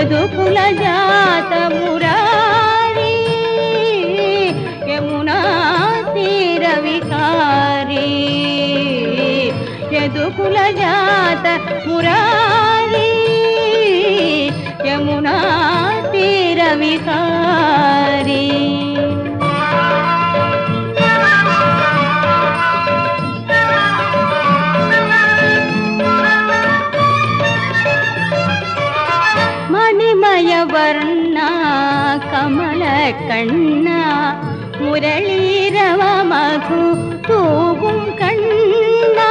యదుకుల జాత మురారి యమునా తీర వికారి యదుకుల జాత మురారి యమునా తీర వికారి மணிமய வர்ணா கமல கண்ணா முரளீரவ மகு தூகும் கண்ணா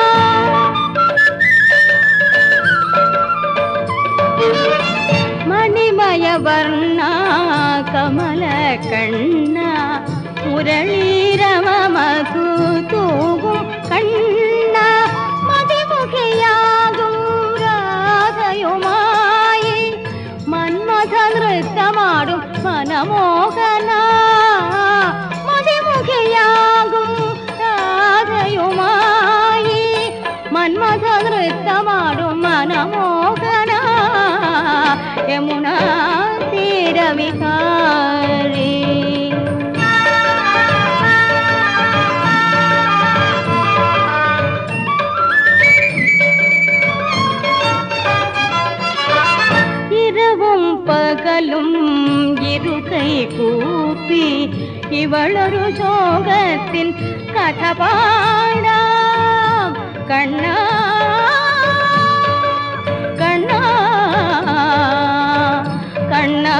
மணிமய வர்ணா கமல கண்ணா முரளீரவ மகு தூகும் கண்ணா மதிமுகையாகும் രാധയുമായി മന്മഥ നൃത്തമാടും മനമോഹന മതിമുഖയാകും രാധയുമായി മന്മഥ നൃത്തമാടും മനമോഹന യമുന തീരവികാരി இரவும் பகலும் இருக்கை கூப்பி இவளொரு சோகத்தின் கதபாடாம் கண்ணா கண்ணா கண்ணா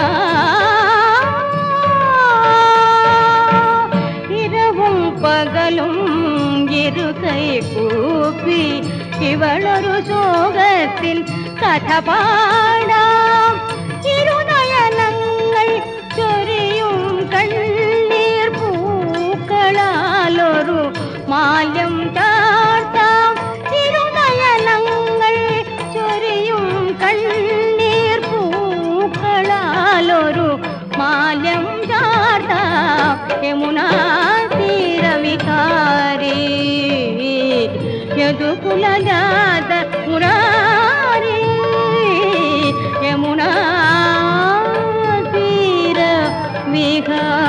இரவும் பகலும் இருக்கை கூப்பி இவளொரு சோகத்தின் കഥപാടാം ഇരുനയനങ്ങൾ ചൊരിയും കണ്ണീർ പൂക്കളാലൊരു മാല്യം താഴ്ത്താം ഇരുനയനങ്ങൾ ചൊരിയും കണ്ണീർ പൂക്കളാലൊരു മാല്യം ചാർത്താം യമുനാ തീരവികാരി యదుకుల జాత మురారి యమునా తీర విహారీ